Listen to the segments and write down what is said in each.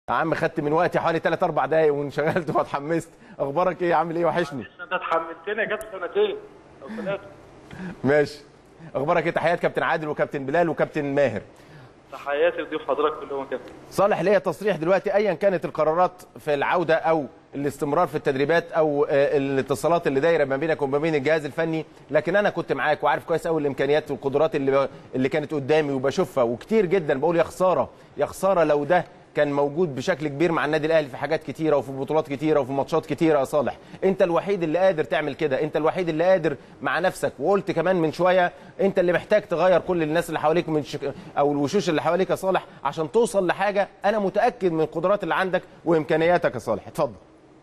يا عم خدت من وقتي حوالي 3 4 دقايق وانشغلت واتحمست اخبارك ايه عامل ايه وحشني انت اتحملتني جت سنتين او ثلاثه ماشي اخبارك ايه تحيات كابتن عادل وكابتن بلال وكابتن ماهر تحياتي لضيوف حضرتك كلهم يا كابتن صالح ليا تصريح دلوقتي ايا كانت القرارات في العوده او الاستمرار في التدريبات او آه، الاتصالات اللي دايره ما بينك وما بين الجهاز الفني لكن انا كنت معاك وعارف كويس قوي الامكانيات والقدرات اللي اللي كانت قدامي وبشوفها وكتير جدا بقول يا خساره يا خساره لو ده كان موجود بشكل كبير مع النادي الاهلي في حاجات كتيره وفي بطولات كتيره وفي ماتشات كتيره يا صالح انت الوحيد اللي قادر تعمل كده انت الوحيد اللي قادر مع نفسك وقلت كمان من شويه انت اللي محتاج تغير كل الناس اللي حواليك من شك... او الوشوش اللي حواليك يا صالح عشان توصل لحاجه انا متاكد من القدرات اللي عندك وامكانياتك يا صالح اتفضل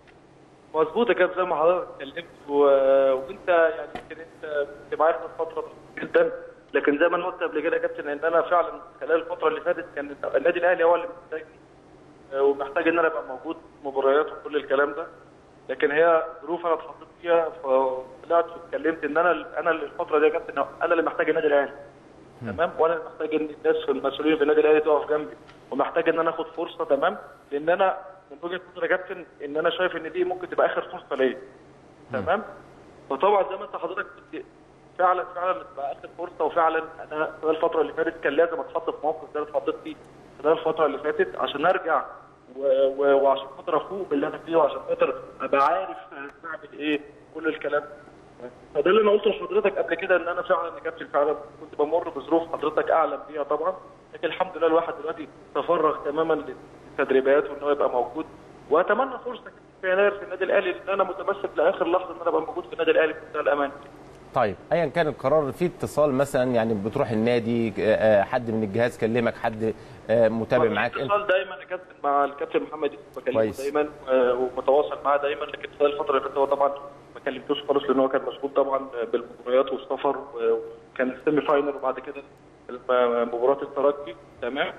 مظبوط يا كابتن زي ما حضرتك اتكلمت و... وانت يعني يمكن انت كنت معايا في فتره طويلة جدا لكن زي ما انا قلت قبل كده يا كابتن ان انا فعلا خلال الفتره اللي فاتت كان النادي الاهلي هو اللي محتاجني آه، ومحتاج ان انا ابقى موجود في مباريات وكل الكلام ده لكن هي ظروف انا اتحطيت فيها فطلعت واتكلمت ان انا انا الفتره دي يا كابتن انا اللي محتاج النادي الاهلي تمام وانا اللي محتاج ان الناس في المسؤولين في النادي الاهلي تقف جنبي ومحتاج ان انا اخد فرصه تمام لان انا من وجهه نظري يا كابتن ان انا شايف ان دي ممكن تبقى اخر فرصه ليا تمام فطبعا زي ما انت حضرتك كنت فعلا فعلا تبقى اخر فرصه وفعلا انا خلال الفتره اللي فاتت كان لازم اتحط في موقف زي اللي اتحطيت فيه خلال الفتره اللي فاتت عشان ارجع و... و... وعشان خاطر افوق باللي انا فيه وعشان خاطر ابقى عارف بعمل ايه كل الكلام ده. فده اللي انا قلته لحضرتك قبل كده ان انا فعلا يا كابتن فعلا كنت بمر بظروف حضرتك اعلم بيها طبعا لكن الحمد لله الواحد دلوقتي تفرغ تماما للتدريبات وان هو يبقى موجود واتمنى فرصه في يناير في النادي الاهلي لان انا متمسك لاخر لحظه ان انا ابقى موجود في النادي الاهلي بمنتهى الامان طيب ايا كان القرار في اتصال مثلا يعني بتروح النادي آه، آه، حد من الجهاز كلمك حد آه، متابع معاك انت اتصال دايما يا كابتن مع الكابتن محمد يوسف بكلمه كويس. دايما آه، ومتواصل معاه دايما لكن خلال الفتره اللي فاتت هو طبعا ما كلمتوش خالص لان هو كان مشغول طبعا بالمباريات والسفر وكان السيمي فاينل وبعد كده الم- مباراه الترجي تمام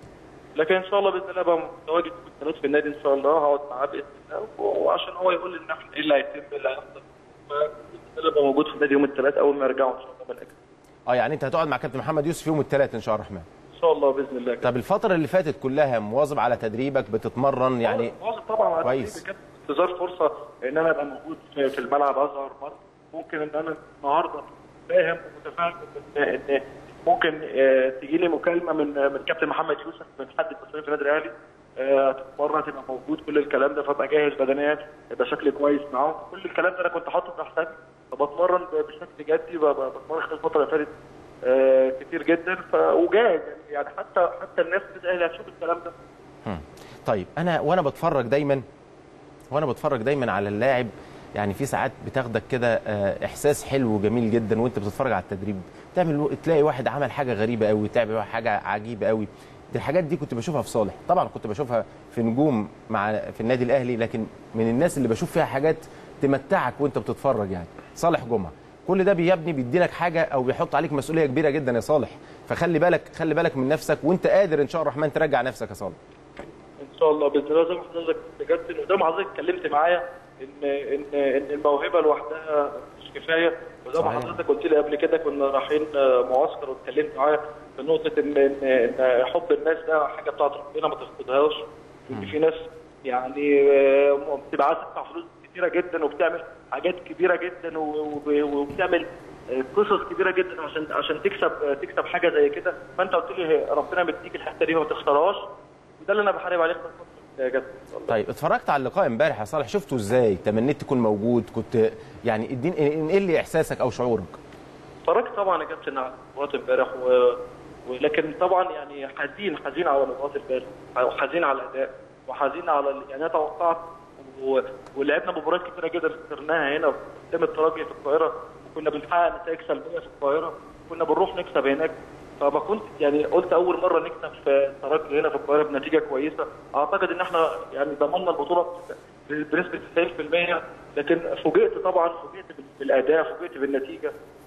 لكن ان شاء الله باذن الله ابقى متواجد يوم الثلاث في النادي ان شاء الله هقعد معاه باذن الله وعشان هو يقول لنا احنا ايه اللي هيتم ايه اللي هيحصل فباذن الله ابقى موجود في النادي يوم الثلاث اول ما يرجعوا ان شاء الله من الأجازة. اه يعني انت هتقعد مع كابتن محمد يوسف يوم الثلاث ان شاء الله الرحمن ان شاء الله باذن الله طب الفتره اللي فاتت كلها مواظب على تدريبك بتتمرن يعني واثق طبعا على كويس. التدريب كابتن. انتظار فرصه ان انا ابقى موجود في في الملعب اظهر مره ممكن ان انا النهارده فاهم ومتفاهم ان ان ممكن آه، تجي لي مكالمه من من كابتن محمد يوسف من حد المسؤولين في النادي الاهلي آه، مره تبقى موجود كل الكلام ده فابقى جاهز بدنيا يبقى شكلي كويس معاهم كل الكلام ده انا كنت حاطه في حسابي فبتمرن بشكل جدي ب- ب- بتمرن خلال الفتره اللي فاتت آه، كتير جدا ف وجاهز يعني حتى حتى الناس في النادي الاهلي هتشوف الكلام ده مم. طيب انا وانا بتفرج دايما وانا بتفرج دايما على اللاعب يعني في ساعات بتاخدك كده آه، احساس حلو وجميل جدا وانت بتتفرج على التدريب تعمل تلاقي واحد عمل حاجه غريبه قوي تعمل حاجه عجيبه قوي دي الحاجات دي كنت بشوفها في صالح طبعا كنت بشوفها في نجوم مع في النادي الاهلي لكن من الناس اللي بشوف فيها حاجات تمتعك وانت بتتفرج يعني صالح جمعه كل ده بيبني بيدي لك حاجه او بيحط عليك مسؤوليه كبيره جدا يا صالح فخلي بالك خلي بالك من نفسك وانت قادر ان شاء الله الرحمن ترجع نفسك يا صالح ان شاء الله باذن الله زي ما حضرتك بجد وزي ما حضرتك اتكلمت معايا ان ان ان الموهبه لوحدها مش كفايه وزي ما صحيح. حضرتك قلت لي قبل كده كنا رايحين معسكر واتكلمت معايا في نقطه ان ان ان حب الناس ده حاجه بتاعت ربنا ما تفقدهاش ان في ناس يعني آه، بتبقى عايزه تدفع فلوس كتيره جدا وبتعمل حاجات كبيره جدا و- و- وبتعمل آه، قصص كبيره جدا عشان عشان تكسب آه، تكسب حاجه زي كده فانت قلت لي ربنا مديك الحته دي ما تخسرهاش وده اللي انا بحارب عليه في الفتره الجايه إن شاء الله. طيب اتفرجت على اللقاء امبارح يا صالح شفته ازاي تمنيت تكون موجود كنت يعني اديني انقل لي احساسك او شعورك اتفرجت طبعا يا كابتن على مباراه امبارح و... ولكن طبعا يعني حزين حزين على مباراه امبارح وحزين على الاداء وحزين على ال- يعني انا توقعت و... ولعبنا مباريات كتيره جدا خسرناها هنا قدام الترجي في القاهره وكنا بنحقق نتائج سلبيه في القاهره كنا بنروح نكسب هناك فما كنت يعني قلت اول مره نكسب في الترجي هنا في القاهره بنتيجه كويسه اعتقد ان احنا يعني ضمننا البطوله بنسبه 90% لكن فوجئت طبعا فوجئت بال- بالاداء فوجئت بالنتيجه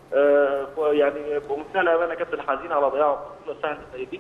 آه يعني بمنتهى الامانه كابتن حزين على ضياع بطوله سهله زي دي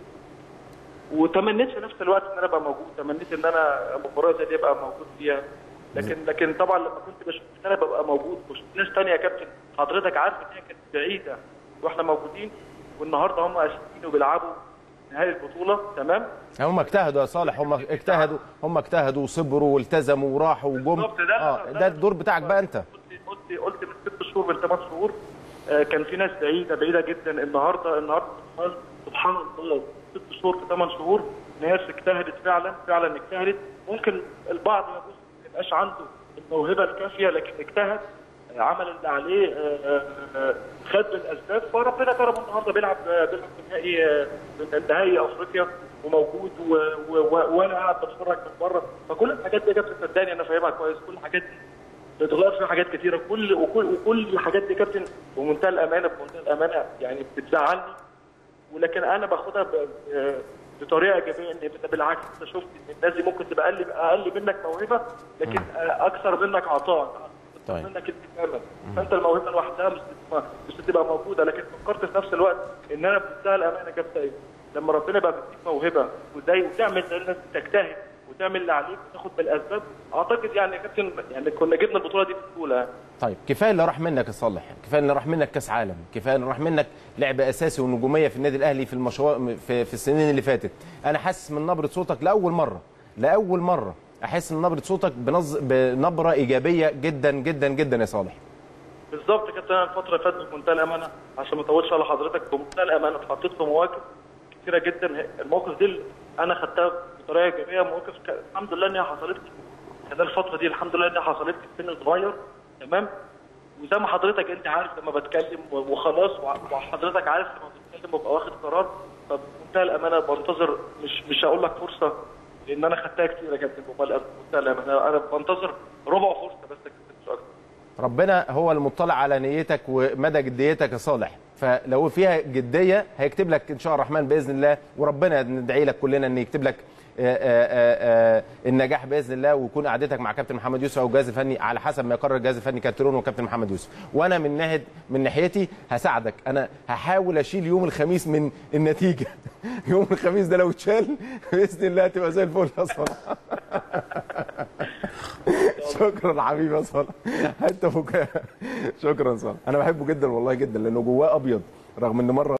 وتمنيت في نفس الوقت ان انا ابقى موجود تمنيت ان انا مباراه زي دي ابقى موجود فيها لكن لكن طبعا لما كنت بشوف ان انا ببقى موجود وشفت ناس ثانيه يا كابتن حضرتك عارف ان هي كانت بعيده واحنا موجودين والنهارده هم اساسيين وبيلعبوا نهائي البطوله تمام هم اجتهدوا يا صالح هم اجتهدوا هم اجتهدوا وصبروا والتزموا وراحوا وجم بالظبط، ده- اه ده- ده الدور بتاعك بقى انت قلت قلت قلت من ست شهور من ثمان شهور آه، كان في ناس بعيده بعيده جدا النهارده النهارده سبحان سبحان الله ست شهور في ثمان شهور ناس اجتهدت فعلا فعلا اجتهدت ممكن البعض يبص ما يبقاش عنده الموهبه الكافيه لكن اجتهد آه، عمل اللي عليه آه، آه، آه، خد بالاسباب فربنا كرمه النهارده بيلعب آه، بيلعب في نهائي آه، من نهائي افريقيا وموجود و- و- و- وانا قاعد بتفرج من بره فكل الحاجات دي يا كابتن صدقني انا فاهمها كويس كل الحاجات دي بتغير في حاجات كتيره كل وكل وكل الحاجات دي كابتن بمنتهى الامانه بمنتهى الامانه يعني بتزعلني ولكن انا باخدها ب- آه، بطريقه ايجابيه ان إن بالعكس انت شفت ان الناس دي ممكن تبقى اقل اقل منك موهبه لكن آه، اكثر منك عطاء طيب. اكثر منك التزاما فانت الموهبه لوحدها مش بتبقى- مش بتبقى موجوده لكن فكرت في نفس الوقت ان انا بمنتهى الامانه كابتن إيه؟ لما ربنا بقى بيديك موهبه وزي وتعمل زي الناس تجتهد وتعمل اللي عليك وتاخد بالاسباب اعتقد يعني يا كابتن يعني كنا جبنا البطوله دي بسهوله يعني. طيب كفايه اللي راح منك يا صالح كفايه اللي راح منك كاس عالم كفايه اللي راح منك لعب اساسي ونجوميه في النادي الاهلي في المشوار في, في السنين اللي فاتت انا حاسس من نبره صوتك لاول مره لاول مره احس ان نبره صوتك بنظ... بنبره ايجابيه جدا جدا جدا يا صالح بالظبط كابتن انا الفتره اللي فاتت بمنتهى الامانه عشان ما اطولش على حضرتك بمنتهى الامانه اتحطيت في مواقف كتيره جدا المواقف دي انا خدتها بطريقه ايجابيه مواقف ك... الحمد لله ان هي حصلت لي خلال الفتره دي الحمد لله ان هي حصلت لي في سن صغير تمام وزي ما حضرتك انت عارف لما بتكلم و- وخلاص وع- وحضرتك عارف لما بتتكلم وابقى واخد قرار فبمنتهى الامانه بنتظر مش مش هقول لك فرصه لان انا خدتها كتير يا كابتن بمنتهى الامانه انا بنتظر ربع فرصه بس يا كابتن مش اكتر ربنا هو المطلع على نيتك ومدى جديتك يا صالح فلو فيها جديه هيكتب لك ان شاء الله الرحمن باذن الله وربنا ندعي لك كلنا ان يكتب لك آه، آه، آه، النجاح باذن الله ويكون قعدتك مع كابتن محمد يوسف او الجهاز الفني على حسب ما يقرر الجهاز الفني كابتن وكابتن محمد يوسف وانا من ناحيه من ناحيتي هساعدك انا هحاول اشيل يوم الخميس من النتيجه يوم الخميس ده لو اتشال باذن الله هتبقى زي الفل يا صالح شكرا حبيبي يا صالح انت فوق شكرا صالح انا بحبه جدا والله جدا لانه جواه ابيض رغم ان مره